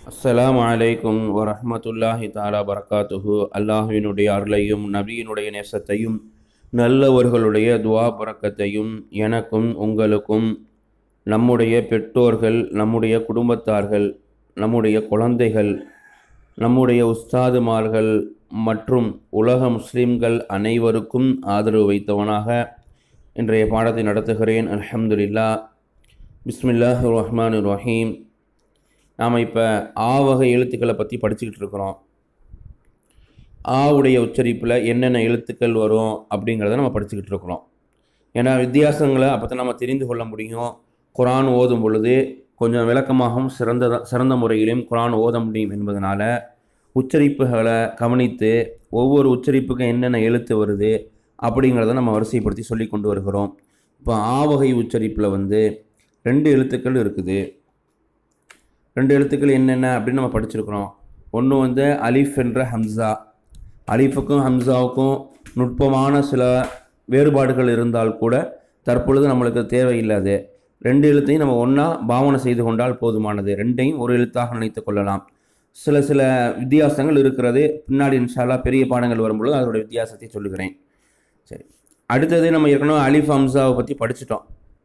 அஸ்ஸலாமு அலைக்கும் வரஹ்மத்துல்லாஹி தாலா பரக்காத்துஹு அல்லாஹ்வினுடைய அருளையும் நபியினுடைய நேசத்தையும் நல்லவர்களுடைய துவா பரக்கத்தையும் எனக்கும் உங்களுக்கும் நம்முடைய பெற்றோர்கள் நம்முடைய குடும்பத்தார்கள் நம்முடைய குழந்தைகள் நம்முடைய உஸ்தாதுமார்கள் மற்றும் உலக முஸ்லிம்கள் அனைவருக்கும் ஆதரவு வைத்தவனாக இன்றைய பாடத்தை நடத்துகிறேன் அல்ஹம்துலில்லா பிஸ்மில்லாஹ் ரஹ்மான் ரஹீம் நாம் இப்போ ஆ வகை எழுத்துக்களை பற்றி படிச்சுக்கிட்டு இருக்கிறோம் ஆவுடைய உச்சரிப்பில் என்னென்ன எழுத்துக்கள் வரும் அப்படிங்கிறத நம்ம படிச்சுக்கிட்டு இருக்கிறோம் ஏன்னா வித்தியாசங்களை அப்போ தான் நம்ம தெரிந்து கொள்ள முடியும் குரான் ஓதும் பொழுது கொஞ்சம் விளக்கமாகவும் சிறந்த சிறந்த முறையிலும் குரான் ஓத முடியும் என்பதனால உச்சரிப்புகளை கவனித்து ஒவ்வொரு உச்சரிப்புக்கும் என்னென்ன எழுத்து வருது அப்படிங்கிறத நம்ம வரிசைப்படுத்தி சொல்லி கொண்டு வருகிறோம் இப்போ ஆ வகை உச்சரிப்பில் வந்து ரெண்டு எழுத்துக்கள் இருக்குது ரெண்டு எழுத்துக்கள் என்னென்ன அப்படின்னு நம்ம படிச்சிருக்கிறோம் ஒன்று வந்து அலிஃப் என்ற ஹம்சா அலிஃபுக்கும் ஹம்சாவுக்கும் நுட்பமான சில வேறுபாடுகள் இருந்தால் கூட தற்பொழுது நம்மளுக்கு தேவையில்லாது ரெண்டு எழுத்தையும் நம்ம ஒன்றா பாவனை செய்து கொண்டால் போதுமானது ரெண்டையும் ஒரு எழுத்தாக நினைத்து கொள்ளலாம் சில சில வித்தியாசங்கள் இருக்கிறது பின்னாடி இன்ஷால்லா பெரிய பாடங்கள் வரும்பொழுது அதோட வித்தியாசத்தை சொல்லுகிறேன் சரி அடுத்தது நம்ம ஏற்கனவே அலிஃப் ஹம்சாவை பற்றி படிச்சிட்டோம்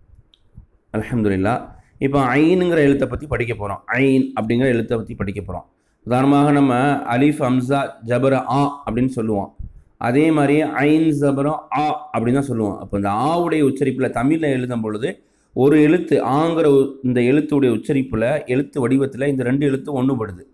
அல்ஹம்துலில்லா இப்போ ஐனுங்கிற எழுத்தை பற்றி படிக்க போகிறோம் ஐன் அப்படிங்கிற எழுத்தை பற்றி படிக்க போகிறோம் உதாரணமாக நம்ம அலிஃப் ஹம்சா ஜபர ஆ அப்படின்னு சொல்லுவோம் அதே மாதிரி ஐன் ஜபரம் ஆ அப்படின்னு தான் சொல்லுவோம் அப்போ இந்த ஆவுடைய உச்சரிப்பில் தமிழில் எழுதும் பொழுது ஒரு எழுத்து ஆங்கிற உ- இந்த எழுத்துடைய உச்சரிப்பில் எழுத்து வடிவத்தில் இந்த ரெண்டு எழுத்து ஒன்றுபடுது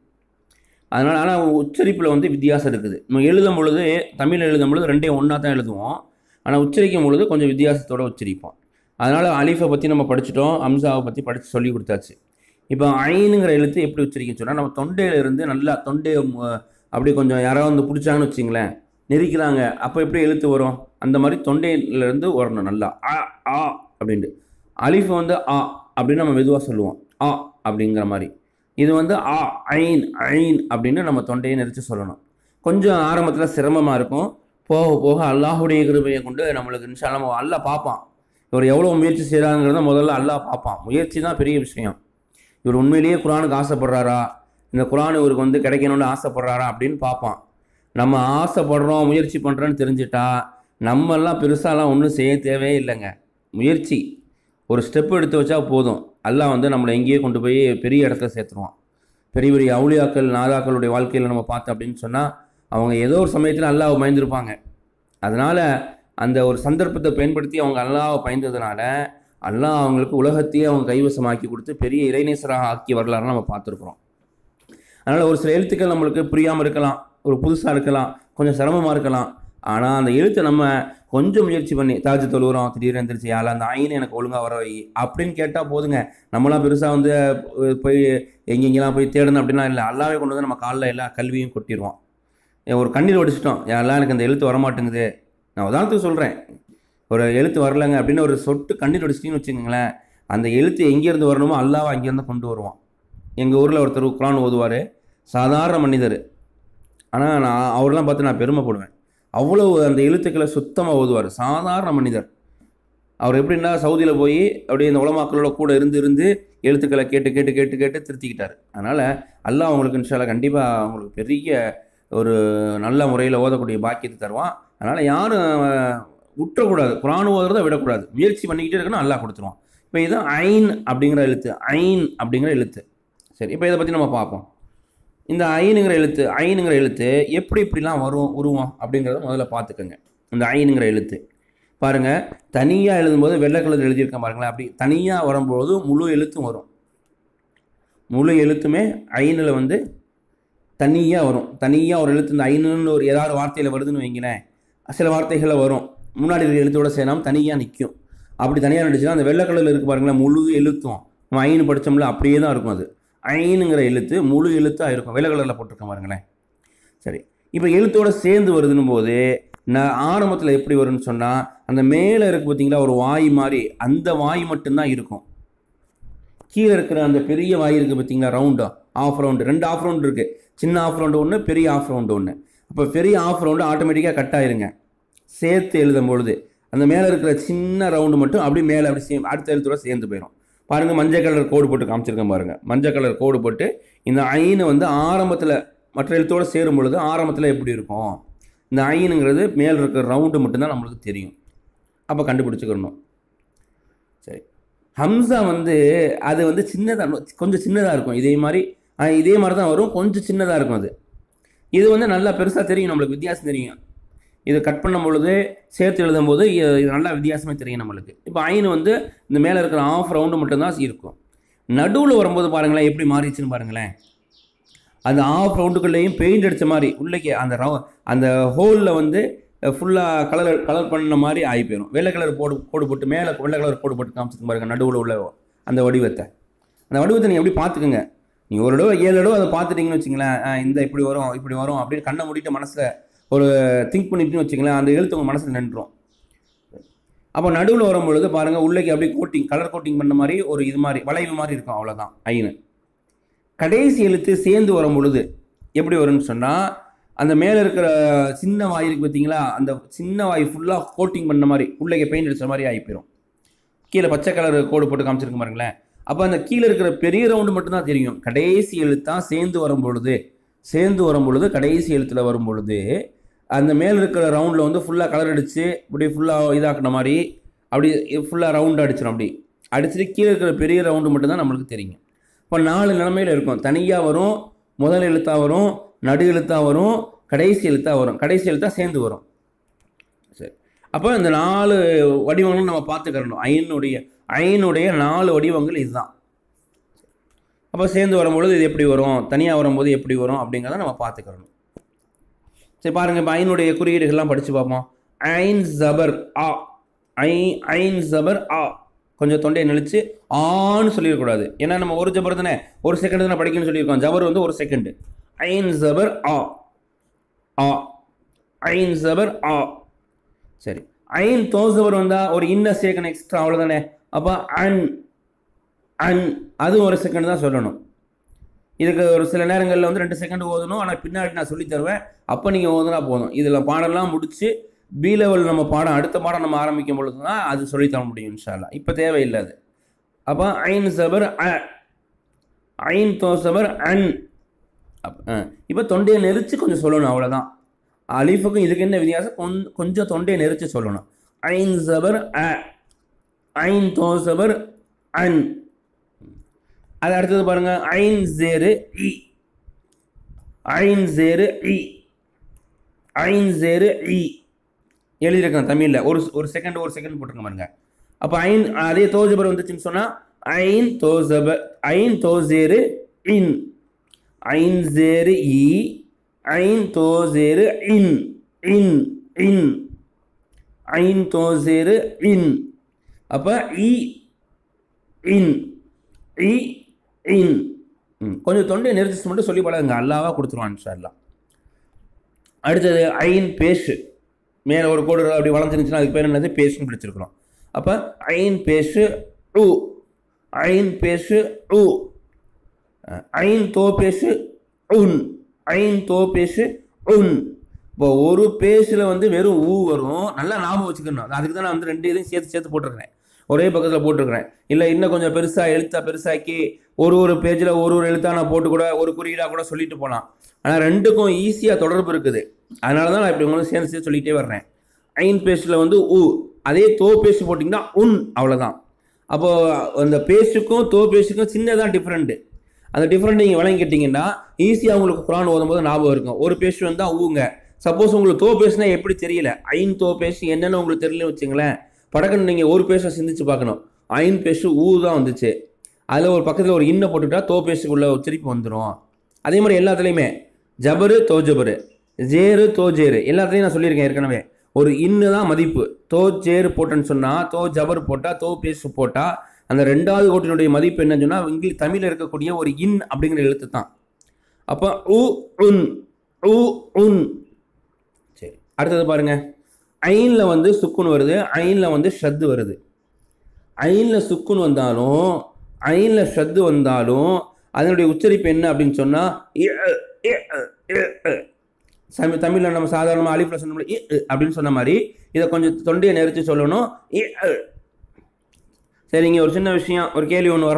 அதனால் ஆனால் உச்சரிப்பில் வந்து வித்தியாசம் இருக்குது நம்ம எழுதும் பொழுது தமிழ் எழுதும் பொழுது ரெண்டையும் ஒன்றா தான் எழுதுவோம் ஆனால் உச்சரிக்கும் பொழுது கொஞ்சம் வித்தியாசத்தோட உச்சரிப்போம் அதனால் அலிஃபை பற்றி நம்ம படிச்சிட்டோம் அம்சாவை பற்றி படித்து சொல்லி கொடுத்தாச்சு இப்போ ஐனுங்கிற எழுத்து எப்படி உச்சரிக்கும் சொன்னால் நம்ம தொண்டையில இருந்து நல்லா தொண்டையை மு- அப்படியே கொஞ்சம் யாராவது வந்து பிடிச்சாங்கன்னு வச்சிங்களேன் நெரிக்கிறாங்க அப்போ எப்படி எழுத்து வரும் அந்த மாதிரி தொண்டையிலேருந்து வரணும் நல்லா ஆ ஆ அப்படின்ட்டு அலிஃப் வந்து ஆ அப்படின்னு நம்ம மெதுவாக சொல்லுவோம் ஆ அப்படிங்கிற மாதிரி இது வந்து ஆ ஐன் ஐன் அப்படின்னு நம்ம தொண்டையை நெரிச்சு சொல்லணும் கொஞ்சம் ஆரம்பத்தில் சிரமமாக இருக்கும் போக போக அல்லாஹுடைய கிருபையை கொண்டு நம்மளுக்கு இன்ஷா அல்லாஹ் நம்ம அல்லாஹ் பார்ப்பான் இவர் எவ்வளோ முயற்சி செய்கிறாங்கிறத முதல்ல அல்லாஹ் பார்ப்பான் முயற்சி தான் பெரிய விஷயம் இவர் உண்மையிலேயே குரானுக்கு ஆசைப்படுறாரா இந்த குரான் இவருக்கு வந்து கிடைக்கணும்னு ஆசைப்படுறாரா அப்படின்னு பார்ப்பான் நம்ம ஆசைப்படுறோம் முயற்சி பண்ணுறோன்னு தெரிஞ்சிட்டா நம்மெல்லாம் பெருசாலாம் ஒன்றும் செய்ய தேவையே இல்லைங்க முயற்சி ஒரு ஸ்டெப் எடுத்து வச்சா போதும் அல்லாஹ் வந்து நம்மளை எங்கேயே கொண்டு போய் பெரிய இடத்துல சேர்த்துருவான் பெரிய பெரிய அவுளியாக்கள் நாதாக்களுடைய வாழ்க்கையில் நம்ம பார்த்தோம் அப்படின்னு சொன்னால் அவங்க ஏதோ ஒரு சமயத்தில் அல்லாஹ் பயந்துருப்பாங்க அதனால் அந்த ஒரு சந்தர்ப்பத்தை பயன்படுத்தி அவங்க அல்லாஹ்வை பயந்ததுனால அல்லாஹ் அவங்களுக்கு உலகத்தையே அவங்க கைவசமாக்கி கொடுத்து பெரிய இறைநேசராக ஆக்கி வரலாறுலாம் நம்ம பார்த்துருக்குறோம் அதனால் ஒரு சில எழுத்துக்கள் நம்மளுக்கு புரியாமல் இருக்கலாம் ஒரு புதுசாக இருக்கலாம் கொஞ்சம் சிரமமாக இருக்கலாம் ஆனால் அந்த எழுத்தை நம்ம கொஞ்சம் முயற்சி பண்ணி தாஜ் தொழுகிறோம் திடீர்னு எந்திரிச்சு யாரா அந்த ஐன்னு எனக்கு ஒழுங்காக வர வை அப்படின்னு கேட்டால் போதுங்க நம்மளாம் பெருசாக வந்து அஹ், போய் எங்கெங்கெல்லாம் போய் தேடணும் அப்படிலாம் இல்லை அல்லாவே கொண்டு வந்து நம்ம காலில் எல்லா கல்வியும் கொட்டிடுவோம் ஏன் ஒரு கண்ணீர் வடிச்சிட்டோம் யாரெல்லாம் எனக்கு அந்த எழுத்து வரமாட்டேங்குது நான் உதாரணத்துக்கு சொல்கிறேன் ஒரு எழுத்து வரலங்க அப்படின்னு ஒரு சொட்டு கண்ணீர் வடிச்சிட்டின்னு வச்சுக்கோங்களேன் அந்த எழுத்து எங்கேருந்து வரணுமோ அல்லாவை அங்கேருந்து கொண்டு வருவான் எங்கள் ஊரில் ஒருத்தர் குரான் ஓதுவார் சாதாரண மனிதர் ஆனால் நான் அவரெல்லாம் பார்த்து நான் பெருமைப்படுவேன் அவ்வளோ அந்த எழுத்துக்களை சுத்தமாக ஓதுவார் சாதாரண மனிதர் அவர் எப்படின்னா சவுதியில் போய் அப்படியே இந்த உலமாக்களோட கூட இருந்து இருந்து எழுத்துக்களை கேட்டு கேட்டு கேட்டு கேட்டு திருத்திக்கிட்டார் அதனால் அல்லாஹ் அவங்களுக்கு இன்ஷால்லா கண்டிப்பாக அவங்களுக்கு பெரிய ஒரு நல்ல முறையில் ஓதக்கூடிய பாக்கியத்தை தருவான் அதனால் யாரும் அஹ், விட்டுறக்கூடாது குரான் ஓதுறதை விடக்கூடாது முயற்சி பண்ணிக்கிட்டே இருக்கணும் அல்லாஹ் கொடுத்துருவான் இப்போ இது ஐன் அப்படிங்கிற எழுத்து ஐன் அப்படிங்கிற எழுத்து சரி இப்போ இதை பற்றி நம்ம பார்ப்போம் இந்த ஐனுங்கிற எழுத்து ஐனுங்கிற எழுத்து எப்படி இப்படிலாம் வரும் உருவம் அப்படிங்கிறத முதல்ல பார்த்துக்கோங்க இந்த ஐனுங்கிற எழுத்து பாருங்க தனியாக எழுதும்போது வெள்ளை கலர் எழுதியிருக்கேன் பாருங்களேன் அப்படி தனியாக வரும்போது முழு எழுத்தும் வரும் முழு எழுத்துமே ஐனில் வந்து தனியாக வரும் தனியாக ஒரு எழுத்து இந்த ஐனுன்னு ஒரு ஏதாவது வார்த்தையில் வருதுன்னு வைங்களேன் சில வார்த்தைகளில் வரும் முன்னாடி இருக்கிற எழுத்தோட சேராமல் தனியாக நிற்கும் அப்படி தனியாக நடிச்சுன்னா அந்த வெள்ளை கலரில் இருக்கு பாருங்களேன் முழு எழுத்தும் நம்ம ஐனு படித்தோம்ல அப்படியே தான் இருக்கும் அது ஐனுங்கிற எழுத்து முழு எழுத்தாக இருக்கும் வெள்ளை கலரில் போட்டிருக்கேன் பாருங்களேன் சரி இப்போ எழுத்தோட சேர்ந்து வருதுன்னும் போது நான் ஆரம்பத்தில் எப்படி வரும்னு சொன்னால் அந்த மேலே இருக்கு பார்த்தீங்களா ஒரு வாய் மாதிரி அந்த வாய் மட்டும்தான் இருக்கும் கீழே இருக்கிற அந்த பெரிய வாய் இருக்குது பார்த்தீங்களா ரவுண்டா ஆஃப் ரவுண்டு ரெண்டு ஆஃப் ரவுண்டு இருக்குது சின்ன ஆஃப் ரவுண்டு ஒன்று பெரிய ஆஃப் ரவுண்டு ஒன்று அப்போ பெரிய ஆஃப் ரவுண்டு ஆட்டோமேட்டிக்காக கட் ஆயிருங்க சேர்த்து எழுதும் பொழுது அந்த மேலே இருக்கிற சின்ன ரவுண்டு மட்டும் அப்படியே மேலே அப்படி சே அடுத்த எழுத்தோட சேர்ந்து போயிடும் பாருங்கள் மஞ்சள் கலர் கோடு போட்டு காமிச்சிருக்கேன் பாருங்கள் மஞ்சள் கலர் கோடு போட்டு இந்த ஐனு வந்து ஆரம்பத்தில் மற்ற எழுத்தோடு சேரும் பொழுது ஆரம்பத்தில் எப்படி இருக்கும் இந்த ஐனுங்கிறது மேல் இருக்கிற ரவுண்டு மட்டும்தான் நம்மளுக்கு தெரியும் அப்போ கண்டுபிடிச்சிக்கணும் சரி ஹம்சா வந்து அது வந்து சின்னதாக கொஞ்சம் சின்னதாக இருக்கும் இதே மாதிரி ஆஹ் இதே மாதிரி தான் வரும் கொஞ்சம் சின்னதாக இருக்கும் அது இது வந்து நல்லா பெருசாக தெரியும் நம்மளுக்கு வித்தியாசம் தெரியும் இது கட் பண்ணும் பொழுது சேர்த்து எழுதும் போது இ- இது நல்லா வித்தியாசமே தெரியும் நம்மளுக்கு இப்போ ஐனு வந்து இந்த மேலே இருக்கிற ஆஃப் ரவுண்டு மட்டும்தான் இருக்கும் நடுவில் வரும்போது பாருங்களேன் எப்படி மாறிடுச்சுன்னு பாருங்களேன் அந்த ஆஃப் ரவுண்டுக்குள்ளேயும் பெயிண்ட் அடித்த மாதிரி உள்ளே அந்த ரவு அந்த ஹோலில் வந்து ஃபுல்லாக கலர் கலர் பண்ண மாதிரி ஆகி போயிடும் வெள்ளை கலர் போடு கோடு போட்டு மேலே வெள்ளை கலர் கோடு போட்டு காமிச்சிட்டு பாருங்க நடுவில் உள்ள அந்த வடிவத்தை அந்த வடிவத்தை நீங்கள் எப்படி பார்த்துக்குங்க நீங்கள் ஒரு தடவை ஏழு தடவை அதை பார்த்துட்டீங்கன்னு வச்சுங்களேன் ஆ, இந்த இப்படி வரும் இப்படி வரும் அப்படின்னு கண்ணை மூடிட்டு மனசில் ஒரு திங்க் பண்ணிட்டுன்னு வச்சுங்களேன் அந்த எழுத்து உங்கள் மனசில் நின்றுடும் அப்போ நடுவில் வரும்பொழுது பாருங்கள் உள்ளேக்கு அப்படியே கோட்டிங் கலர் கோட்டிங் பண்ண மாதிரி ஒரு இது மாதிரி வளைவு மாதிரி இருக்கும் அவ்வளோதான் ஐனு கடைசி எழுத்து சேர்ந்து வரும் பொழுது எப்படி வரும்னு சொன்னால் அந்த மேலே இருக்கிற சின்ன வாய் இருக்கு பார்த்தீங்களா அந்த சின்ன வாய் ஃபுல்லாக கோட்டிங் பண்ண மாதிரி உள்ளே பெயிண்ட் அடிச்ச மாதிரி ஆகி போயிடும் கீழே பச்சை கலர் கோடு போட்டு காமிச்சிருக்கு பாருங்களேன் அப்போ அந்த கீழே இருக்கிற பெரிய ரவுண்டு மட்டும்தான் தெரியும் கடைசி எழுத்தா சேர்ந்து வரும் பொழுது சேர்ந்து வரும் பொழுது கடைசி எழுத்தில் வரும் பொழுது அந்த மேல் இருக்கிற ரவுண்டில் வந்து ஃபுல்லாக கலர் அடித்து இப்படி ஃபுல்லாக இதாக்குன மாதிரி அப்படி ஃபுல்லாக ரவுண்ட் அடிச்சிடும் அப்படி அடிச்சுட்டு கீழே இருக்கிற பெரிய ரவுண்டு மட்டும்தான் நம்மளுக்கு தெரியும் இப்போ நாலு நிலமையில இருக்கும் தனியாக வரும் முதல் எழுத்தா வரும் நடு எழுத்தா வரும் கடைசி எழுத்தா வரும் கடைசி எழுத்தா சேர்ந்து வரும் சரி அப்போ இந்த நாலு வடிவங்களும் நம்ம பார்த்துக்கிறணும் ஐனுடைய ஐனுடைய நாலு வடிவங்கள் இதுதான் அப்போ சேர்ந்து வரும்பொழுது இது எப்படி வரும் தனியாக வரும்போது எப்படி வரும் அப்படிங்கிறத நம்ம பார்த்துக்கிறணும் சரி பாருங்க இப்போ ஐனுடைய குறியீடுகள்லாம் படித்து பார்ப்போம் ஐன் ஜபர் ஆ ஐ ஐன் ஜபர் ஆ கொஞ்சம் தொண்டையை நெளிச்சு ஆன்னு சொல்லிடக்கூடாது ஏன்னா நம்ம ஒரு ஜபர் தானே ஒரு செகண்ட் தானே படிக்கணும்னு சொல்லியிருக்கோம் ஜபர் வந்து ஒரு செகண்டு ஐன் ஜபர் ஆ ஆ ஐன் ஜபர் ஆ சரி ஐன் தோசவர் வந்தால் ஒரு இன்ன சேர்க்கணும் எக்ஸ்ட்ரா அவ்வளோதானே அப்போ அன் அன் அது ஒரு செகண்ட் தான் சொல்லணும் இதுக்கு ஒரு சில நேரங்களில் வந்து ரெண்டு செகண்ட் ஓதணும் ஆனால் பின்னாடி நான் சொல்லித் தருவேன் அப்போ நீங்கள் ஓதுனா போதும் இதில் பாடம்லாம் முடிச்சு பி லெவல் நம்ம பாடம் அடுத்த பாடம் நம்ம ஆரம்பிக்கும் பொழுது தான் அது சொல்லித்தர முடியும் இன்ஷால்லா இப்போ தேவையில்லை அது அப்போ ஐன் சபர் அ ஐன் தோசபர் அன் அப் இப்போ தொண்டையை நெரிச்சு கொஞ்சம் சொல்லணும் அவ்வளோதான் அலிஃபுக்கும் இதுக்கு என்ன வித்தியாசம் கொஞ்சம் கொஞ்சம் தொண்டையை நெரிச்சு சொல்லணும் ஐன் சபர் அ ஐன் தோசபர் அன் அது அடுத்தது பாருங்க ஐன் ஜேரு இ ஐன் ஜேரு இ ஐன் ஜேரு இ எழுதியிருக்கேன் தமிழில் ஒரு ஒரு செகண்ட் ஒரு செகண்ட் போட்டிருக்க பாருங்க அப்போ ஐன் அதே தோஜபர் வந்துச்சுன்னு சொன்னால் ஐன் தோசபர் ஐன் தோசேரு இன் ஐன் ஜேரு இ ஐன் தோசேரு இன் இன் இன் ஐன் தோசேரு இன் அப்போ இ இன் இ இன் ம் கொஞ்சம் தொண்டை நெரிச்சு மட்டும் சொல்லி பழகுங்க அல்லாவா கொடுத்துருவான் இன்ஷால்லா அடுத்தது ஐன் பேஷு மேலே ஒரு கோடு அப்படி வளர்ந்துருந்துச்சுன்னா அதுக்கு பேர் என்னது பேஷுன்னு பிடிச்சிருக்கிறோம் அப்போ ஐன் பேஷு உ ஐன் பேஷு உ ஐன் தோ பேஷு உன் ஐன் தோ பேஷு உன் இப்போ ஒரு பேஸில் வந்து வெறும் ஊ வரும் நல்லா ஞாபகம் வச்சுக்கணும் அதுக்கு தான் நான் வந்து ரெண்டு இதையும் சேர்த்து சேர்த்து போட்டிருக்கிறேன் ஒரே பக்கத்தில் போட்டிருக்கிறேன் இல்லை இன்னும் கொஞ்சம் பெருசாக எழுத்தா பெருசாக்கி ஒரு ஒரு பேஜில் ஒரு ஒரு எழுத்தா நான் போட்டு கூட ஒரு குறியீடாக கூட சொல்லிட்டு போகலாம் ஆனால் ரெண்டுக்கும் ஈஸியாக தொடர்பு இருக்குது அதனால தான் நான் இப்படி உங்களுக்கு சேர்ந்து சேர்த்து சொல்லிகிட்டே வர்றேன் ஐன் பேஸ்டில் வந்து உ அதே தோ பேஸ்ட் போட்டிங்கன்னா உன் அவ்வளோதான் அப்போது அந்த பேஸ்ட்டுக்கும் தோ பேஸ்ட்டுக்கும் சின்னதான் டிஃப்ரெண்ட்டு அந்த டிஃப்ரெண்ட் நீங்கள் விளங்கிக்கிட்டீங்கன்னா ஈஸியாக உங்களுக்கு குரான் ஓதும்போது ஞாபகம் இருக்கும் ஒரு பேஸ்ட் வந்தால் ஊங்க சப்போஸ் உங்களுக்கு தோ பேஸ்ட்னா எப்படி தெரியல ஐன் தோ பேஸ்ட் என்னென்னு உங்களுக்கு தெரியல வச்சுங்களேன் படக்குன்னு நீங்கள் ஒரு பேஸ்ட்டை சிந்திச்சு பார்க்கணும் ஐன் பேஸ்ட்டு ஊ தான் வந்துச்சு அதில் ஒரு பக்கத்தில் ஒரு இன்னை போட்டுட்டா தோ பேஸ்ட்டுக்குள்ள திருப்பி வந்துடும் அதே மாதிரி எல்லாத்துலேயுமே ஜபரு தோஜபரு ஜேரு தோஜேரு எல்லாத்துலேயும் நான் சொல்லியிருக்கேன் ஏற்கனவே ஒரு இன்னு தான் மதிப்பு தோ ஜேரு போட்டேன்னு சொன்னால் தோ ஜபர் போட்டால் தோ பேஸ்ட் போட்டால் அந்த ரெண்டாவது கோட்டினுடைய மதிப்பு என்னன்னு சொன்னால் இங்கிலீஷ் தமிழில் இருக்கக்கூடிய ஒரு இன் அப்படிங்கிற எழுத்து தான் அப்போ உ உன் உ உன் சரி அடுத்தது பாருங்க ஐனில் வந்து சுக்குன் வருது ஐனில் வந்து ஷத்து வருது ஐனில் சுக்குன் வந்தாலும் ஐனில் ஷத்து வந்தாலும் அதனுடைய உச்சரிப்பு என்ன அப்படின்னு சொன்னால் தமிழ் தமிழில் நம்ம சாதாரணமாக அலிஃபில் சொன்ன மாதிரி இ அப்படின்னு சொன்ன மாதிரி இதை கொஞ்சம் தொண்டையை நெரிச்சு சொல்லணும் இ சரிங்க ஒரு சின்ன விஷயம் ஒரு கேள்வி ஒன்று வரலாம்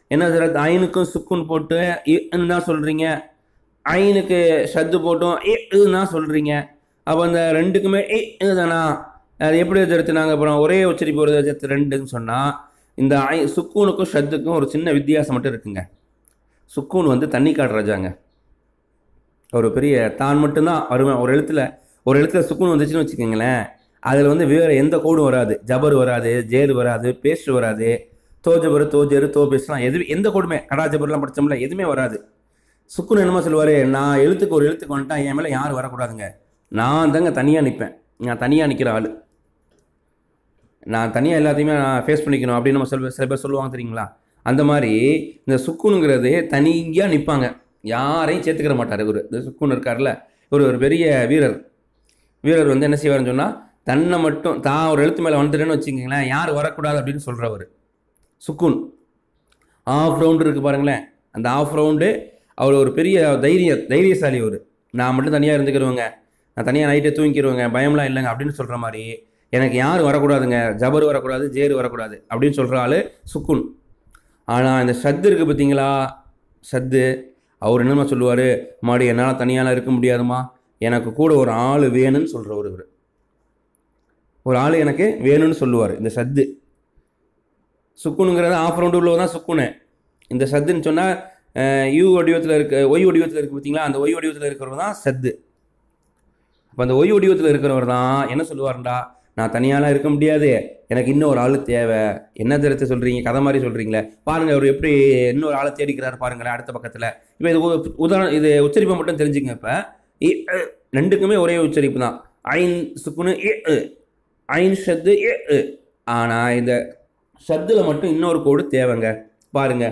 என்ன ஹசரத் ஐனுக்கும் சுக்குன் போட்டு இன்னு தான் சொல்கிறீங்க ஐனுக்கு ஷத்து போட்டும் இன்னு தான் சொல்கிறீங்க அப்போ அந்த ரெண்டுக்குமே இ தானா அது எப்படி ஹசரத் நாங்கள் அப்புறம் ஒரே உச்சரிப்பு வருது ஹசரத் ரெண்டுன்னு சொன்னால் இந்த ஐ சுக்கூனுக்கும் ஷத்துக்கும் ஒரு சின்ன வித்தியாசம் மட்டும் இருக்குங்க சுக்கூன் வந்து தண்ணி காட்டுறாஜாங்க ஒரு பெரிய தான் மட்டும்தான் வருவேன் ஒரு எழுத்துல ஒரு எழுத்துல சுக்குன் வந்துச்சுன்னு வச்சுக்கோங்களேன் அதில் வந்து வேறு எந்த கோடும் வராது ஜபர் வராது ஜேரு வராது பேஸ்ட் வராது தோஜபர் தோஜரு தோ பேஸ்ட்லாம் எது எந்த கோடுமே கடா ஜபர்லாம் படித்தோம்ல எதுவுமே வராது சுக்குன் என்னமோ சொல்லுவார் நான் எழுத்துக்கு ஒரு எழுத்துக்கு வந்துட்டா என் மேலே யாரும் வரக்கூடாதுங்க நான் தாங்க தனியாக நிற்பேன் நான் தனியாக நிற்கிற ஆள் நான் தனியாக எல்லாத்தையுமே நான் ஃபேஸ் பண்ணிக்கணும் அப்படின்னு நம்ம சில சில பேர் சொல்லுவாங்க தெரியுங்களா அந்த மாதிரி இந்த சுக்குனுங்கிறது தனியாக நிற்பாங்க யாரையும் சேர்த்துக்கிற மாட்டார் இவர் இந்த சுக்குன் இருக்கார்ல இவர் ஒரு பெரிய வீரர் வீரர் வந்து என்ன செய்வார்னு சொன்னால் தன்னை மட்டும் தான் ஒரு எழுத்து மேலே வந்துட்டேன்னு வச்சுக்கோங்களேன் யார் வரக்கூடாது அப்படின்னு சொல்கிறவர் சுக்குன் ஆஃப் ரவுண்டு இருக்குது பாருங்களேன் அந்த ஆஃப் ரவுண்டு அவர் ஒரு பெரிய தைரிய தைரியசாலி அவர் நான் மட்டும் தனியாக இருந்துக்கிறவங்க நான் தனியாக நைட்டே தூங்கிக்கிறவங்க பயம்லாம் இல்லைங்க அப்படின்னு சொல்கிற மாதிரி எனக்கு யார் வரக்கூடாதுங்க ஜபர் வரக்கூடாது ஜேரு வரக்கூடாது அப்படின்னு சொல்கிற ஆள் சுக்குன் ஆனால் இந்த சத்து இருக்குது பார்த்தீங்களா சத்து அவர் என்னமா சொல்லுவார் மாடி என்னால் தனியாலாம் இருக்க முடியாதுமா எனக்கு கூட ஒரு ஆள் வேணும்னு சொல்கிறவர் இவர் ஒரு ஆள் எனக்கு வேணும்னு சொல்லுவார் இந்த சத்து சுக்குனுங்கிறது ஆஃப் ரவுண்டு உள்ளவர் தான் சுக்குனு இந்த சத்துன்னு சொன்னால் யூ வடிவத்தில் இருக்க ஒய் வடிவத்தில் இருக்குது பார்த்தீங்களா அந்த ஒய் வடிவத்தில் இருக்கிறவர் தான் சத்து அப்போ அந்த ஒய் வடிவத்தில் இருக்கிறவர் தான் என்ன சொல்லுவார்டா நான் தனியாலாம் இருக்க முடியாது எனக்கு இன்னொரு ஆள் தேவை என்ன தெரிவித்து சொல்கிறீங்க கதை மாதிரி சொல்கிறீங்களே பாருங்கள் அவர் எப்படி இன்னொரு ஆளை தேடிக்கிறார் பாருங்களேன் அடுத்த பக்கத்தில் இப்போ இது உ- உதாரணம் இது உச்சரிப்பை மட்டும் தெரிஞ்சுங்க இப்போ இ, அ, ரெண்டுக்குமே ஒரே உச்சரிப்பு தான் ஐன் சுக்குனு இ, அ. ஐன் ஷத்து இ, அ. ஆனால் இந்த ஷத்தில் மட்டும் இன்னொரு கோடு தேவைங்க பாருங்க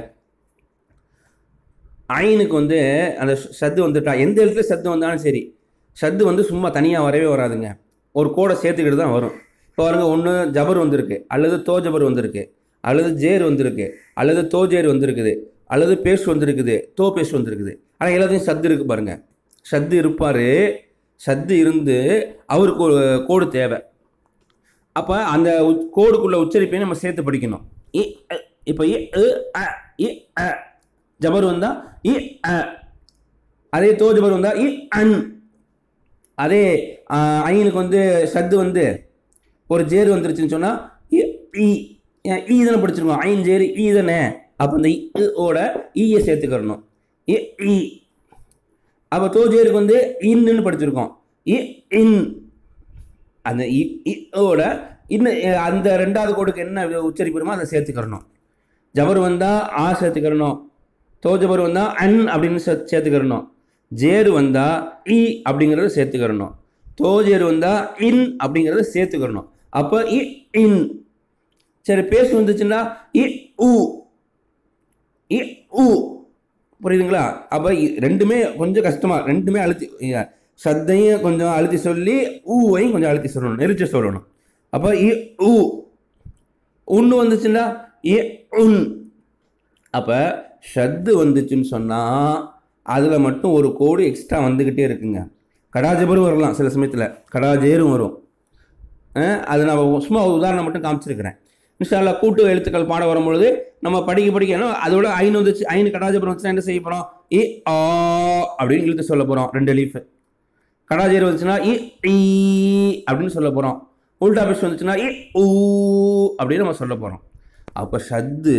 ஐனுக்கு வந்து அந்த சத்து வந்துட்டா எந்த இடத்துல சத்து வந்தாலும் சரி சத்து வந்து சும்மா தனியாக வரவே வராதுங்க ஒரு கோடை சேர்த்துக்கிட்டு தான் வரும் இப்போ பாருங்க ஒன்று ஜபர் வந்திருக்கு அல்லது தோ ஜபர் வந்திருக்கு அல்லது ஜேர் வந்திருக்கு அல்லது தோ ஜேர் வந்திருக்குது அல்லது பேஸ்ட் வந்திருக்குது தோ பேஸ்ட் வந்திருக்குது ஆனால் எல்லாத்தையும் சத்து இருக்குது பாருங்க சத்து இருப்பார் சத்து இருந்து அவருக்கு ஒரு கோடு தேவை அப்போ அந்த உச்- கோடுக்குள்ள உச்சரிப்பையும் நம்ம சேர்த்து படிக்கணும் இ அ. இப்போ இ அ, அ, இ அ. ஜபர் வந்தா இ அ. அதே தோ ஜபர் வந்தா இ அன் அதே ஆ, ஐனுக்கு வந்து சத்து வந்து ஒரு ஜேரு வந்துருச்சுன்னு சொன்னால் இ ஈ ஏன் ஈ தானே படிச்சிருக்கோம் ஐன் ஜேரு ஈ தானே அப்போ அந்த இ ஓட ஈயை சேர்த்துக்கிறணும் இ ஈ அப்போ தோ ஜேருக்கு வந்து இன்னு படிச்சிருக்கோம் இ இன் அந்த இ இ-ஓட இன்னும் அஹ், அந்த ரெண்டாவது கோடுக்கு என்ன உச்சரிப்புமோ அதை சேர்த்துக்கிறணும் ஜபர் வந்தால் ஆ சேர்த்துக்கிறணும் தோ ஜபர் வந்தால் அன் அப்படின்னு சே- சேர்த்துக்கிறணும் ஜேரு வந்தால் இ அப்படிங்கிறத சேர்த்துக்கிறணும் தோ ஜேரு வந்தால் இன் அப்படிங்கிறத சேர்த்துக்கிறணும் அப்போ இ இன் சரி பேசு வந்துச்சுன்னா இ உ இ உ புரியுதுங்களா அப்போ ரெண்டுமே கொஞ்சம் கஷ்டமா ரெண்டுமே அழுத்தி இ- சத்தையும் கொஞ்சம் அழுத்தி சொல்லி ஊவையும் கொஞ்சம் அழுத்தி சொல்லணும் நெரிச்சு சொல்லணும் அப்போ இ உ உன்னு வந்துச்சுன்னா இ உன் அப்போ ஷத்து வந்துச்சுன்னு சொன்னால் அதில் மட்டும் ஒரு கோடு எக்ஸ்ட்ரா வந்துக்கிட்டே இருக்குங்க கடாஜபரும் வரலாம் சில சமயத்தில் கடாஜேரும் வரும் அஹ் அது நான் சும்மா ஒரு உதாரணம் மட்டும் காமிச்சிருக்கிறேன் இன்ஷால்லா கூட்டு எழுத்துக்கள் பாட வரும்பொழுது நம்ம படிக்க படிக்க என்ன அதோட ஐநு வந்துச்சு ஐநு கடாஜபுரம் வந்துச்சுன்னா என்ன செய்ய போகிறோம் இ ஆ அப்படின்னு இழுத்து சொல்ல போகிறோம் ரெண்டு லீஃப் கடாஜேர் வந்துச்சுன்னா இ ஈ அப்படின்னு சொல்ல போகிறோம் உல்டா பேஸ் வந்துச்சுன்னா இ ஊ அப்படின்னு நம்ம சொல்ல போகிறோம் அப்போ ஷத்து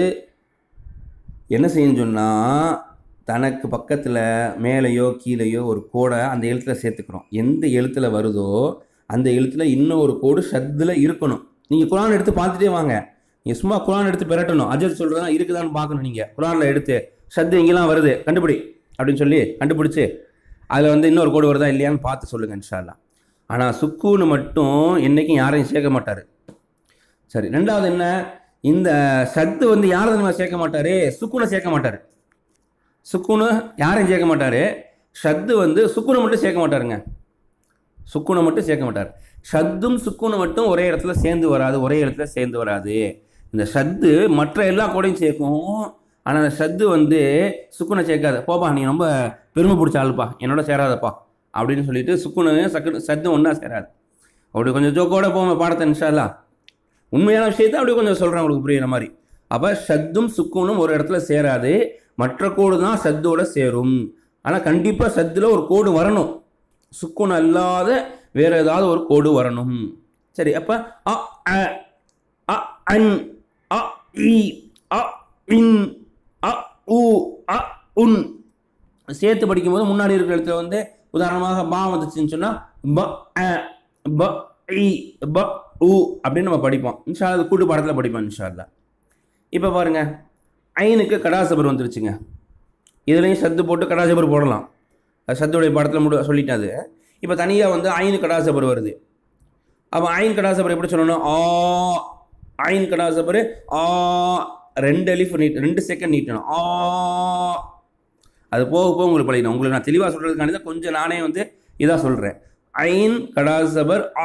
என்ன செய்யணும்னு சொன்னால் தனக்கு பக்கத்தில் மேலேயோ கீழேயோ ஒரு கோடை அந்த எழுத்துல சேர்த்துக்கிறோம் எந்த எழுத்துல வருதோ அந்த எழுத்துல இன்னும் ஒரு கோடு ஷத்தில் இருக்கணும் நீங்கள் குரான் எடுத்து பார்த்துட்டே வாங்க நீங்கள் சும்மா குரான் எடுத்து பெரட்டணும் அஜர் சொல்கிறதா இருக்குதான்னு பார்க்கணும் நீங்கள் குரானில் எடுத்து ஷத்து இங்கெல்லாம் வருது கண்டுபிடி அப்படின்னு சொல்லி கண்டுபிடிச்சு அதில் வந்து இன்னொரு கோடு வருதா இல்லையான்னு பார்த்து சொல்லுங்கள் இன்ஷால்லா ஆனால் சுக்கூன்னு மட்டும் என்றைக்கும் யாரையும் சேர்க்க மாட்டார் சரி ரெண்டாவது என்ன இந்த சத்து வந்து யாரை நம்ம சேர்க்க மாட்டாரு சுக்குனை சேர்க்க மாட்டார் சுக்குனு யாரையும் சேர்க்க மாட்டார் ஷத்து வந்து சுக்குனை மட்டும் சேர்க்க மாட்டாருங்க சுக்குனை மட்டும் சேர்க்க மாட்டார் ஷத்தும் சுக்குனும் மட்டும் ஒரே இடத்துல சேர்ந்து வராது ஒரே இடத்துல சேர்ந்து வராது இந்த ஷத்து மற்ற எல்லா கூடையும் சேர்க்கும் ஆனால் அந்த ஷத்து வந்து சுக்குனை சேர்க்காது போப்பா நீ ரொம்ப பெருமை பிடிச்ச ஆளுப்பா என்னோட சேராதப்பா அப்படின்னு சொல்லிட்டு சுக்குனு சக்கு சத்து ஒன்றா சேராது அப்படி கொஞ்சம் ஜோக்கோட போவோம் பாடத்தை இன்ஷால்லா உண்மையான விஷயத்தை அப்படியே கொஞ்சம் சொல்கிறேன் உங்களுக்கு புரியுற மாதிரி அப்போ ஷத்தும் சுக்கூனும் ஒரு இடத்துல சேராது மற்ற கோடு தான் சத்தோட சேரும் ஆனால் கண்டிப்பாக சத்தில் ஒரு கோடு வரணும் சுக்கூன் அல்லாத வேற ஏதாவது ஒரு கோடு வரணும் சரி அப்போ அ அ அ அன் அ இ அ இன் அ உ அ உன் சேர்த்து படிக்கும்போது முன்னாடி இருக்கிற இடத்துல வந்து உதாரணமாக பா வந்துச்சுன்னு சொன்னால் ப அ ப இ ப உ அப்படின்னு நம்ம படிப்போம் இன்ஷா அது கூட்டு பாடத்தில் படிப்போம் இன்ஷா அல்லா இப்போ பாருங்க ஐனுக்கு கடாசபர் வந்துருச்சுங்க இதுலேயும் சத்து போட்டு கடாசபர் போடலாம் அது சத்துடைய பாடத்தில் முடி சொல்லிட்டேன் அது இப்போ தனியாக வந்து ஐனு கடாசபர் வருது அப்போ ஐன் கடாசபர் எப்படி சொல்லணும் ஆ ஐன் கடாசபர் ஆ ரெண்டு அலிஃப் நீட் ரெண்டு செகண்ட் நீட்டணும் ஆ அது போக போக உங்களுக்கு பழகிடும் உங்களுக்கு நான் தெளிவாக சொல்கிறதுக்காண்டி தான் கொஞ்சம் நானே வந்து இதாக சொல்கிறேன் ஐன் கடாசபர் ஆ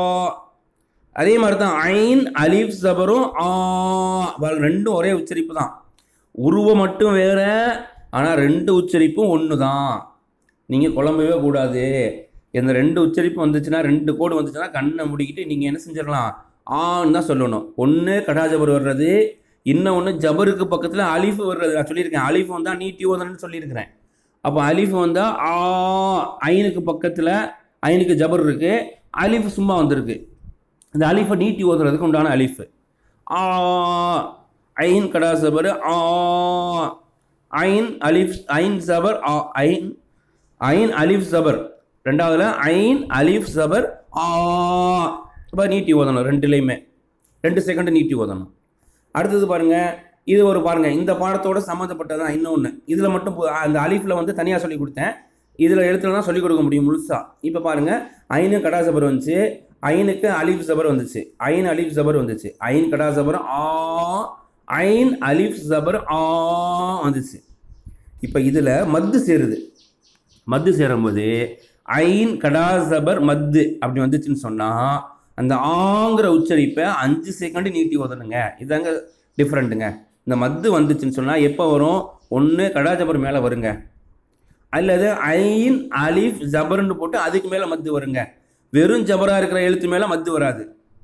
அதே மாதிரி தான் ஐன் அலிஃப் சபரும் ஆ பாருங்க, ரெண்டும் ஒரே உச்சரிப்பு தான் உருவம் மட்டும் வேற ஆனால் ரெண்டு உச்சரிப்பும் ஒன்று தான் நீங்கள் குழம்பவே கூடாது இந்த ரெண்டு உச்சரிப்பு வந்துச்சுன்னா ரெண்டு கோடு வந்துச்சுன்னா கண்ணை முடிக்கிட்டு நீங்கள் என்ன செஞ்சிடலாம் ஆன்னு தான் சொல்லணும் ஒன்று கடாஜபர் வர்றது இன்னொன்று ஜபருக்கு பக்கத்தில் அலிஃப் வர்றது நான் சொல்லியிருக்கேன் அலிஃப் வந்தால் நீட்டி ஓதணும்னு சொல்லியிருக்கிறேன் அப்போ அலிஃப் வந்தால் ஆ ஐனுக்கு பக்கத்தில் ஐனுக்கு ஜபர் இருக்குது அலிஃப் சும்மா வந்திருக்கு இந்த அலிஃபை நீட்டி ஓதுறதுக்கு உண்டான அலிஃப் ஆ ஐன் கடா சபர் ஆ ஐன் அலிஃப் ஐன் சபர் ஆ ஐன் ஐன் அலிஃப் சபர் ரெண்டாவதுல ஐன் அலிஃப் சபர் ஆ இப்போ நீட்டி ஓதணும் ரெண்டுலேயுமே ரெண்டு செகண்ட் நீட்டி ஓதணும் அடுத்தது பாருங்க இது ஒரு பாருங்க இந்த பாடத்தோட சம்மந்தப்பட்டதான் இன்னொன்று இதில் மட்டும் பு- அந்த அலிஃபில் வந்து தனியாக சொல்லி கொடுத்தேன் இதில் எழுத்துல தான் சொல்லிக் கொடுக்க முடியும் முழுசா இப்போ பாருங்க ஐனு கடா சபர் வந்துச்சு ஐனுக்கு அலிஃப் சபர் வந்துச்சு ஐன் அலிஃப் சபர் வந்துச்சு ஐன் கடா சபர் ஆ ஐன் அலிஃப் சபர் ஆ வந்துச்சு இப்போ இதில் மத்து சேருது மத்து சேரும்போது ஐன் கடா சபர் மத்து அப்படி வந்துச்சுன்னு சொன்னால் அந்த ஆங்கிற உச்சரிப்பை அஞ்சு செகண்ட் நீட்டி ஓதணுங்க இதாங்க டிஃப்ரெண்ட்டுங்க இந்த மத்து வந்துச்சுன்னு சொன்னால் எப்போ வரும் ஒன்று கடா ஜபர் மேலே வருங்க அல்லது ஐன் அலிஃப் ஜபர்னு போட்டு அதுக்கு மேலே மத்து வருங்க வெறும் ஜபரா இருக்கிற எழுத்து மேலே மத்து வராது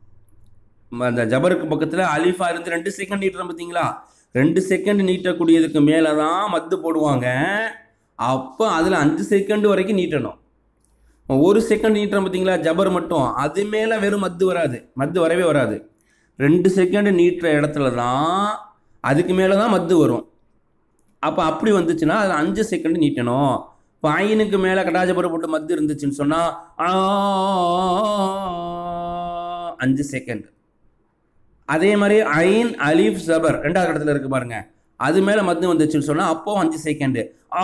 ம- அந்த ஜபருக்கு பக்கத்தில் அலிஃபா இருந்து ரெண்டு செகண்ட் நீட்டுறோம் பார்த்தீங்களா ரெண்டு செகண்ட் நீட்டக்கூடியதுக்கு மேலே தான் மத்து போடுவாங்க அப்போ அதில் அஞ்சு செகண்ட் வரைக்கும் நீட்டணும் ஒரு செகண்ட் நீட்டுறோம் பார்த்தீங்களா ஜபர் மட்டும் அது மேலே வெறும் மத்து வராது மத்து வரவே வராது ரெண்டு செகண்ட் நீட்டுற இடத்துல தான் அதுக்கு மேலே தான் மத்து வரும் அப்போ அப்படி வந்துச்சுன்னா அதில் அஞ்சு செகண்ட் நீட்டணும் இப்போ ஐனுக்கு மேலே கடாஜபுரம் போட்டு மத்து இருந்துச்சுன்னு சொன்னால் அஞ்சு செகண்ட் அதே மாதிரி ஐன் அலிஃப் ஜபர் ரெண்டாவது இடத்துல இருக்கு பாருங்க அது மேலே மத்து வந்துச்சுன்னு சொன்னால் அப்போ அஞ்சு செகண்டு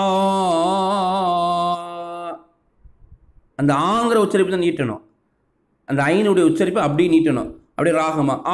அந்த ஆங்கிற உச்சரிப்பு தான் நீட்டணும் அந்த ஐனுடைய உச்சரிப்பு அப்படியே நீட்டணும் அப்படியே ராகமா ஆ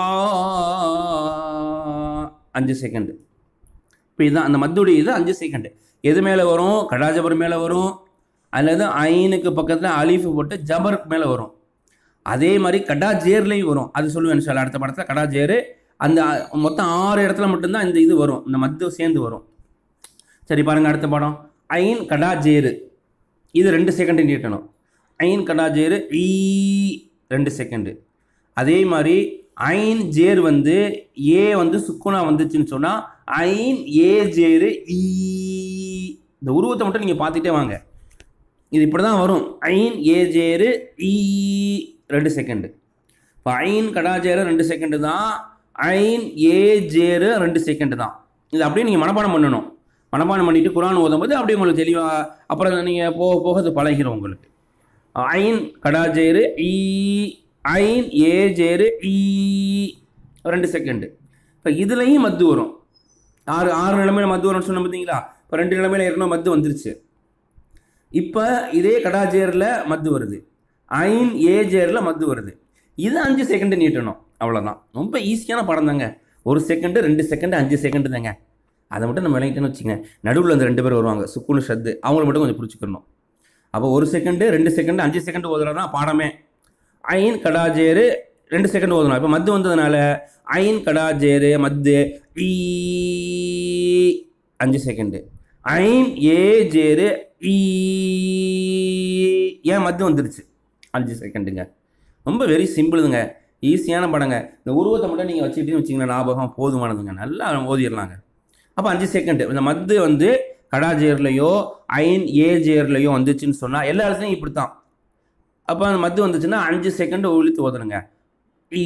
அஞ்சு செகண்டு இப்போ இதுதான் அந்த மத்துடைய இது அஞ்சு செகண்டு எது மேலே வரும் கடாஜபர் மேலே வரும் அல்லது ஐனுக்கு பக்கத்தில் அலிஃப் போட்டு ஜபருக்கு மேலே வரும் அதே மாதிரி கடா ஜேர்லையும் வரும் அது சொல்லுவேன் சார் அடுத்த படத்தில் கடா ஜேரு அந்த அ- மொத்தம் ஆறு இடத்துல மட்டும்தான் இந்த இது வரும் இந்த மத்து சேர்ந்து வரும் சரி பாருங்க அடுத்த படம் ஐன் கடா ஜேரு இது ரெண்டு செகண்ட் நீட்டணும் ஐன் கடா ஜேரு ஈ ரெண்டு செகண்டு அதே மாதிரி ஐன் ஜேர் வந்து ஏ வந்து சுக்குனா வந்துச்சுன்னு சொன்னால் ஐன் ஏ ஜேரு ஈ இந்த உருவத்தை மட்டும் நீங்கள் பார்த்துட்டே வாங்க இது இப்படி தான் வரும் ஐன் ஏ ஜேரு ஈ ரெண்டு செகண்டு இப்போ ஐன் கடாஜேரு ரெண்டு செகண்டு தான் ஐன் ஏ ஜேரு ரெண்டு செகண்டு தான் இது அப்படியே நீங்கள் மனப்பாடம் பண்ணணும் மனப்பாடம் பண்ணிட்டு குரான் ஓதும்போது அப்படியே உங்களுக்கு தெளிவாக அப்புறம் நீங்கள் போக போக அது பழகிரும் உங்களுக்கு ஐன் கடாஜேரு ஈ ஐன் ஏ ஜேரு ஈ ரெண்டு செகண்டு இப்போ இதுலேயும் மத்து வரும் ஆறு ஆறு நிலைமையில மத்து வரும்னு சொன்ன பார்த்தீங்களா இப்போ ரெண்டு நிலைமையில ஏற்கனவே மத்து வந்துருச்சு இப்போ இதே கடாஜேரில் மத்து வருது ஐன் ஏஜேரில் மத்து வருது இது அஞ்சு செகண்டு நீட்டணும் அவ்வளோதான் ரொம்ப ஈஸியான படம் தாங்க ஒரு செகண்டு ரெண்டு செகண்டு அஞ்சு செகண்டு தாங்க அதை மட்டும் நம்ம விளங்கிட்டோன்னு வச்சுங்க நடுவில் அந்த ரெண்டு பேர் வருவாங்க சுக்குனு ஷத்து அவங்கள மட்டும் கொஞ்சம் பிடிச்சிக்கணும் அப்போ ஒரு செகண்டு ரெண்டு செகண்டு அஞ்சு செகண்ட் ஓதுறது தான் பாடமே ஐன் கடாஜேரு ரெண்டு செகண்ட் ஓதணும் இப்போ மத்து வந்ததுனால ஐன் கடாஜேரு மத்து ஈ அஞ்சு செகண்டு ஐன் ஏ ஜேரு ஈ ஏன் மத்து வந்துருச்சு அஞ்சு செகண்டுங்க ரொம்ப வெரி சிம்பிளுங்க ஈஸியான படங்க இந்த உருவத்தை மட்டும் நீங்கள் வச்சுக்கிட்டே வச்சிங்கன்னா ஞாபகம் போதுமானதுங்க நல்லா ஓதிடலாங்க அப்போ அஞ்சு செகண்ட் இந்த மத்து வந்து கடாஜேர்லையோ ஐன் ஏஜேர்லையோ வந்துச்சுன்னு சொன்னால் எல்லா இடத்துலையும் இப்படி தான் அப்போ அந்த மத்து வந்துச்சுன்னா அஞ்சு செகண்ட் இழுத்து ஓதணுங்க ஈ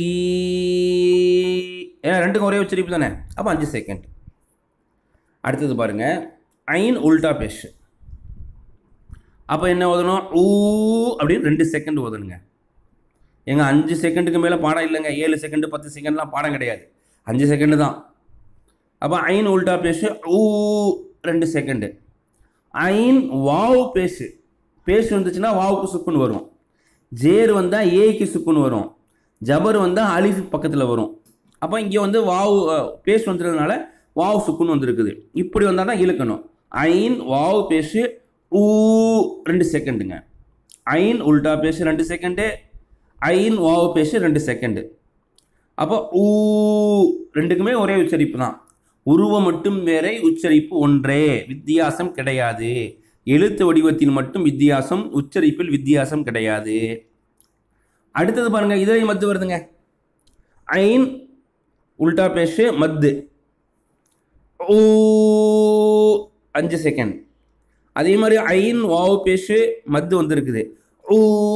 ஏன்னா ரெண்டுக்கும் ஒரே உச்சரிப்பு தானே அப்போ அஞ்சு செகண்ட் அடுத்தது பாருங்க ஐன் உல்டா பேஷ் அப்போ என்ன ஓதணும் ஊ அப்படின்னு ரெண்டு செகண்ட் ஓதணுங்க எங்க அஞ்சு செகண்டுக்கு மேலே பாடம் இல்லைங்க ஏழு செகண்டு பத்து செகண்ட்லாம் பாடம் கிடையாது அஞ்சு செகண்டு தான் அப்போ ஐன் உல்டா பேஷு ஊ ரெண்டு செகண்டு ஐன் வாவ் பேசு பேசு வந்துச்சுன்னா வாவுக்கு சுக்குன்னு வரும் ஜேர் வந்தால் ஏக்கு சுக்குன்னு வரும் ஜபர் வந்தால் அலிஃப் பக்கத்தில் வரும் அப்போ இங்கே வந்து வாவ் அஹ், பேசு வந்துறதுனால வாவ் சுக்குன்னு வந்திருக்குது இப்படி வந்தால் தான் இழுக்கணும் ஐன் வாவ் பேசு ஊ ரெண்டு செகண்டுங்க ஐன் உல்டா பேசு ரெண்டு செகண்டு ஐன் வாவ் பேசு ரெண்டு செகண்டு அப்போ ஊ ரெண்டுக்குமே ஒரே உச்சரிப்பு தான் உருவம் மட்டும் வேறே உச்சரிப்பு ஒன்றே வித்தியாசம் கிடையாது எழுத்து வடிவத்தில் மட்டும் வித்தியாசம் உச்சரிப்பில் வித்தியாசம் கிடையாது அடுத்தது பாருங்க இதுலையும் மத்து வருதுங்க ஐன் உல்டா பேஷு மத்து ஊ அஞ்சு செகண்ட் அதே மாதிரி ஐன் வாவ் பேஷு மத்து வந்திருக்குது ஊ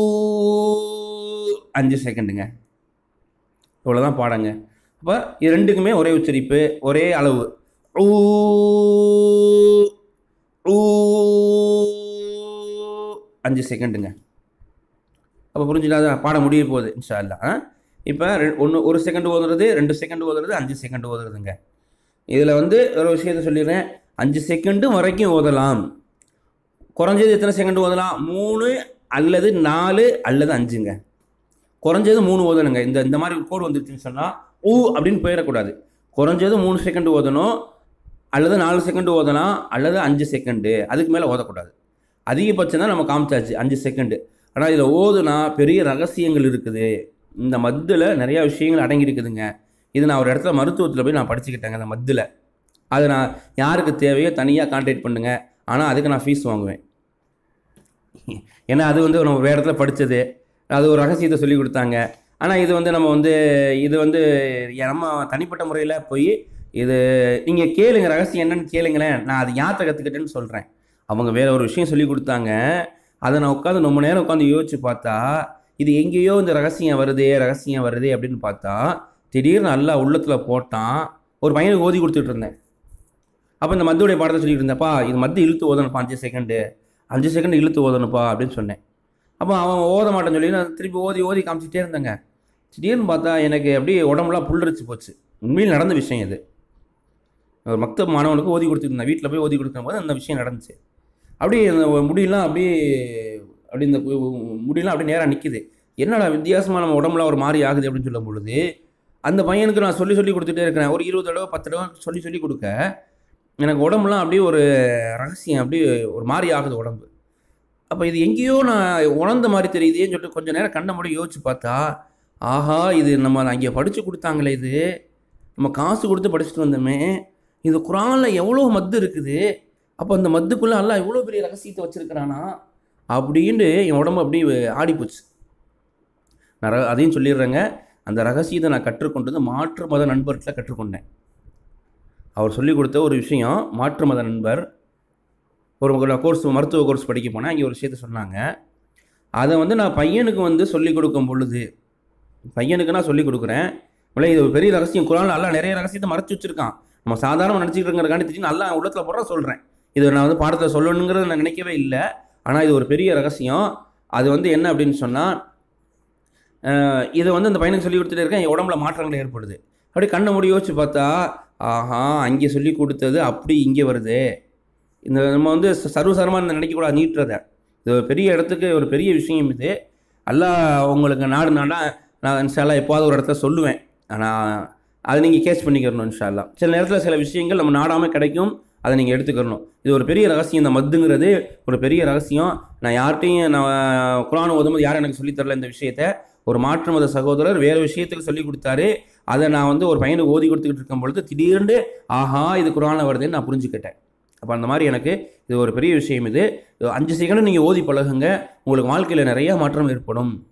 அஞ்சு செகண்டுங்க இவ்வளோதான் பாடங்க அப்போ இது ரெண்டுக்குமே ஒரே உச்சரிப்பு ஒரே அளவு ஊ ஊ அஞ்சு செகண்டுங்க அப்போ புரிஞ்சுட்டாதா பாடம் முடிய போகுது இன்ஷா அல்லா இப்போ ஒன்று ஒரு செகண்ட் ஓதுறது ரெண்டு செகண்ட் ஓதுறது அஞ்சு செகண்ட் ஓதுறதுங்க இதில் வந்து ஒரு விஷயத்த சொல்லிடுறேன் அஞ்சு செகண்டு வரைக்கும் ஓதலாம் குறைஞ்சது எத்தனை செகண்ட் ஓதலாம் மூணு அல்லது நாலு அல்லது அஞ்சுங்க குறைஞ்சது மூணு ஓதணுங்க இந்த இந்த மாதிரி ஒரு கோடு வந்துருச்சுன்னு சொன்னால் ஊ அப்படின்னு போயிடக்கூடாது குறைஞ்சது மூணு செகண்ட் ஓதணும் அல்லது நாலு செகண்ட் ஓதலாம் அல்லது அஞ்சு செகண்டு அதுக்கு மேலே ஓதக்கூடாது அதிகபட்சம் தான் நம்ம காமிச்சாச்சு அஞ்சு செகண்டு ஆனால் இதில் ஓதுனா பெரிய ரகசியங்கள் இருக்குது இந்த மத்தில் நிறையா விஷயங்கள் அடங்கி இருக்குதுங்க இது நான் ஒரு இடத்துல மருத்துவத்தில் போய் நான் படிச்சுக்கிட்டேங்க அந்த மத்தில் அது நான் யாருக்கு தேவையோ தனியாக கான்டாக்ட் பண்ணுங்க ஆனால் அதுக்கு நான் ஃபீஸ் வாங்குவேன் ஏன்னா அது வந்து நம்ம வேறு இடத்துல படித்தது அது ஒரு ரகசியத்தை சொல்லி கொடுத்தாங்க ஆனால் இது வந்து நம்ம வந்து இது வந்து எ- நம்ம தனிப்பட்ட முறையில் போய் இது நீங்கள் கேளுங்க ரகசியம் என்னன்னு கேளுங்களேன் நான் அது யார்கிட்ட கற்றுக்கிட்டேன்னு சொல்கிறேன் அவங்க வேற ஒரு விஷயம் சொல்லி கொடுத்தாங்க அதை நான் உட்காந்து ரொம்ப நேரம் உட்காந்து யோசிச்சு பார்த்தா இது எங்கேயோ இந்த ரகசியம் வருதே ரகசியம் வருதே அப்படின்னு பார்த்தா திடீர்னு நல்லா உள்ளத்தில் போட்டான் ஒரு பையனுக்கு ஓதி கொடுத்துட்டு இருந்தேன் அப்போ இந்த மத்துடைய பாடத்தை சொல்லிட்டு இருந்தப்பா இது மத்து இழுத்து ஓதணும்ப்பா அஞ்சு செகண்டு அஞ்சு செகண்ட் இழுத்து ஓதணும்ப்பா அப்படின்னு சொன்னேன் அப்போ அவன் ஓத மாட்டேன்னு சொல்லி நான் திருப்பி ஓதி ஓதி காமிச்சிட்டே இருந்தேங்க திடீர்னு பார்த்தா எனக்கு அப்படியே உடம்புலாம் புல்லரிச்சு போச்சு உண்மையில் நடந்த விஷயம் இது ஒரு மக்தப் மாணவனுக்கு ஓதி கொடுத்துருந்தேன் வீட்டில் போய் ஓதி கொடுக்கும் போது அந்த விஷயம் நடந்துச்சு அப்படியே அந்த முடியெல்லாம் அப்படியே அப்படி இந்த கு- முடியெல்லாம் அப்படியே நேராக நிற்கிது என்னடா வித்தியாசமாக நம்ம உடம்புல ஒரு மாதிரி ஆகுது அப்படின்னு சொல்லும் பொழுது அந்த பையனுக்கு நான் சொல்லி சொல்லி கொடுத்துட்டே இருக்கிறேன் ஒரு இருபது தடவை பத்து தடவை சொல்லி சொல்லி கொடுக்க எனக்கு உடம்புலாம் அப்படியே ஒரு ரகசியம் அப்படியே ஒரு மாதிரி ஆகுது உடம்பு அப்போ இது எங்கேயோ நான் உணர்ந்த மாதிரி தெரியுதேன்னு சொல்லிட்டு கொஞ்சம் நேரம் கண்ணை மூடி யோசிச்சு பார்த்தா ஆஹா இது நம்ம அங்கே படித்து கொடுத்தாங்களே இது நம்ம காசு கொடுத்து படிச்சுட்டு வந்தோமே இது குரானில் எவ்வளோ மத்து இருக்குது அப்போ அந்த மத்துக்குள்ளே அல்லாஹ் இவ்வளோ பெரிய ரகசியத்தை வச்சுருக்கிறானா அப்படின்னு என் உடம்பு அப்படியே ஆடிப்போச்சு நான் ர- அதையும் சொல்லிடுறேங்க அந்த ரகசியத்தை நான் கற்றுக்கொண்டது மாற்று மத நண்பர்கிட்ட கற்றுக்கொண்டேன் அவர் சொல்லி கொடுத்த ஒரு விஷயம் மாற்று மத நண்பர் ஒரு கோர்ஸ் மருத்துவ கோர்ஸ் படிக்க போனேன் அங்கே ஒரு விஷயத்த சொன்னாங்க அதை வந்து நான் பையனுக்கு வந்து சொல்லி கொடுக்கும் பொழுது பையனுக்கு நான் சொல்லி கொடுக்குறேன் இல்லை இது ஒரு பெரிய ரகசியம் குரான் எல்லாம் நிறைய ரகசியத்தை மறைச்சு வச்சிருக்கான் நம்ம சாதாரண நினச்சிக்கிட்டு இருக்கிறக்காண்டி திடீர்னு நல்லா உள்ளத்தில் போடுற சொல்கிறேன் இது நான் வந்து பாடத்தில் சொல்லணுங்கிறத நான் நினைக்கவே இல்லை ஆனால் இது ஒரு பெரிய ரகசியம் அது வந்து என்ன அப்படின்னு சொன்னால் இதை வந்து அந்த பையனுக்கு சொல்லி கொடுத்துட்டே இருக்கேன் என் உடம்புல மாற்றங்கள் ஏற்படுது அப்படியே கண்ணை மூடி யோசிச்சு பார்த்தா ஆஹா அங்கே சொல்லி கொடுத்தது அப்படி இங்கே வருது இந்த நம்ம வந்து ச- சர்வசாதாரணமாக நினைக்கக்கூடாது நீட்டுறத இது ஒரு பெரிய இடத்துக்கு ஒரு பெரிய விஷயம் இது அல்லாஹ் உங்களுக்கு நாடு நாடா நான் இன்ஷால்லா எப்போவாவது ஒரு இடத்துல சொல்லுவேன் ஆனால் அதை நீங்கள் கேஸ் பண்ணிக்கிறணும் இன்ஷால்லா சில நேரத்தில் சில விஷயங்கள் நம்ம நாடாமல் கிடைக்கும் அதை நீங்கள் எடுத்துக்கிறணும் இது ஒரு பெரிய ரகசியம் இந்த மத்துங்கிறது ஒரு பெரிய ரகசியம் நான் யார்கிட்டையும் நான் குரான் ஓதும்போது யாரும் எனக்கு சொல்லித் தரல இந்த விஷயத்த ஒரு மாற்று மத சகோதரர் வேறு விஷயத்துக்கு சொல்லி கொடுத்தாரு அதை நான் வந்து ஒரு பையனுக்கு ஓதி கொடுத்துக்கிட்டு இருக்கும் பொழுது திடீர்னு ஆஹா இது குரானில் வருதுன்னு நான் புரிஞ்சுக்கிட்டேன் அப்போ அந்த மாதிரி எனக்கு இது ஒரு பெரிய விஷயம் இது இது அஞ்சு செகண்ட் நீங்கள் ஓதி பழகுங்க உங்களுக்கு வாழ்க்கையில் நிறைய மாற்றம் ஏற்படும்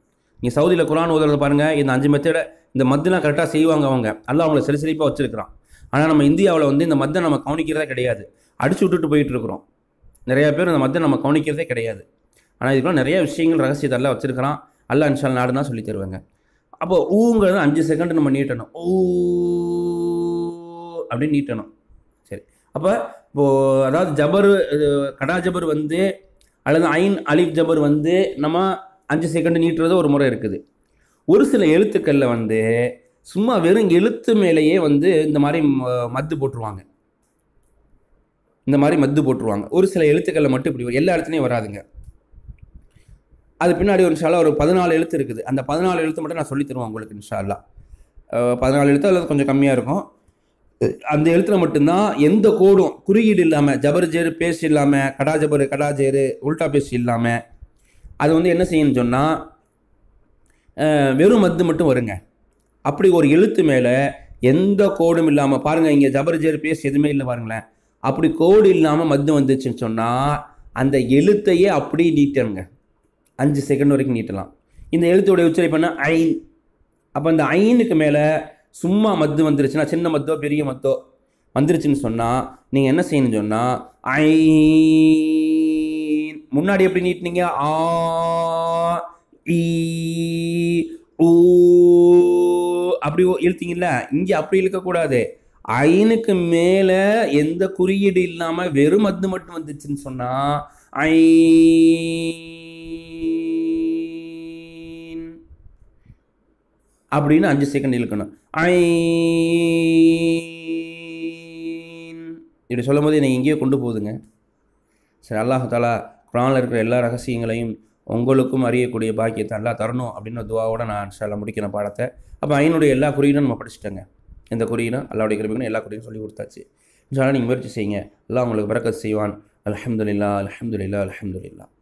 நீங்கள் சவுதியில் குரான் ஓதுறத பாருங்கள் இந்த அஞ்சு மெத்தடை இந்த மத்துலாம் கரெக்டாக செய்வாங்க அவங்க அல்லாஹ் அவங்கள சரி சிரிப்பாக வச்சிருக்கிறான் ஆனால் நம்ம இந்தியாவில் வந்து இந்த மத்தை நம்ம கவனிக்கிறதே கிடையாது அடிச்சு விட்டுட்டு போயிட்டு இருக்கிறோம் நிறைய பேர் இந்த மத்தை நம்ம கவனிக்கிறதே கிடையாது ஆனால் இதுக்குள்ள நிறைய விஷயங்கள் ரகசியத்தை எல்லாம் வச்சிருக்கிறான் அல்லா இன்ஷால் நாடு தான் சொல்லி தருவாங்க அப்போ ஊங்கிறது அஞ்சு செகண்ட் நம்ம நீட்டணும் ஊ அப்படின்னு நீட்டணும் சரி அப்போ இப்போது அதாவது ஜபர் இது கடா ஜபர் வந்து அல்லது ஐன் அலிஃப் ஜபர் வந்து நம்ம அஞ்சு செகண்ட் நீட்டுறது ஒரு முறை இருக்குது ஒரு சில எழுத்துக்களில் வந்து சும்மா வெறும் எழுத்து மேலேயே வந்து இந்த மாதிரி ம- மத்து போட்டுருவாங்க இந்த மாதிரி மத்து போட்டுருவாங்க ஒரு சில எழுத்துக்களில் மட்டும் இப்படி வரும். எல்லா இடத்துலையும் வராதுங்க அது பின்னாடி ஒரு இன்ஷால்லா ஒரு பதினாலு எழுத்து இருக்குது அந்த பதினாலு எழுத்து மட்டும் நான் சொல்லி தருவேன் உங்களுக்கு இன்ஷால்லா அஹ் பதினாலு எழுத்து அல்லது கொஞ்சம் கம்மியாக இருக்கும் அந்த எழுத்துல மட்டும்தான் எந்த கோடும் குறியீடு இல்லாமல் ஜபர் ஜேரு பேஸ் இல்லாமல் கடா ஜபர் கடா ஜேரு உல்டா பேஸ் இல்லாமல் அது வந்து என்ன செய்யணும்னு சொன்னால் வெறும் மத்து மட்டும் வருங்க அப்படி ஒரு எழுத்து மேலே எந்த கோடும் இல்லாமல் பாருங்கள் இங்கே ஜபர் ஜேரு பேஸ் எதுவுமே இல்லை பாருங்களேன் அப்படி கோடு இல்லாமல் மத்து வந்துச்சுன்னு சொன்னால் அந்த எழுத்தையே அப்படியே நீட்டணுங்க அஞ்சு செகண்ட் வரைக்கும் நீட்டலாம் இந்த எழுத்தோடைய உச்சரிப்பு ஐன் அப்போ அந்த ஐனுக்கு மேலே சும்மா மத்து வந்துருச்சுன்னா சின்ன மத்தோ பெரிய மத்தோ வந்துருச்சுன்னு சொன்னால் நீங்கள் என்ன செய்யணும்னு சொன்னால் ஐன் முன்னாடி எப்படி நீட்டினீங்க ஆ ஈ ஊ அப்படி இழுத்தீங்கல்ல இங்கே அப்படி இழுக்கக்கூடாது ஐனுக்கு மேலே எந்த குறியீடு இல்லாமல் வெறும் மத்து மட்டும் வந்துச்சுன்னு சொன்னால் ஐன் அப்படின்னு அஞ்சு செகண்ட் இழுக்கணும் ஐன் இப்படி சொல்லும் போது என்னை எங்கேயோ கொண்டு போகுதுங்க சரி அல்லாஹ் தாலா குரானில் இருக்கிற எல்லா ரகசியங்களையும் உங்களுக்கும் அறியக்கூடிய பாக்கியத்தை அல்லாஹ் தரணும் அப்படின்னு துவாவோட நான் சில முடிக்கிற பாடத்தை அப்போ ஐனுடைய எல்லா குறியீடும் நம்ம படிச்சுட்டோங்க எந்த குறியீடும் அல்லாவுடைய கிருபின்னு எல்லா குறியும் சொல்லி கொடுத்தாச்சு இன்ஷால்லா நீங்கள் முயற்சி செய்யுங்க அல்லாஹ் உங்களுக்கு பரக்கத் செய்வான் அல்ஹம்துலில்லாஹ் அல்ஹம்துலில்லாஹ் அல்ஹம்துலில்லாஹ்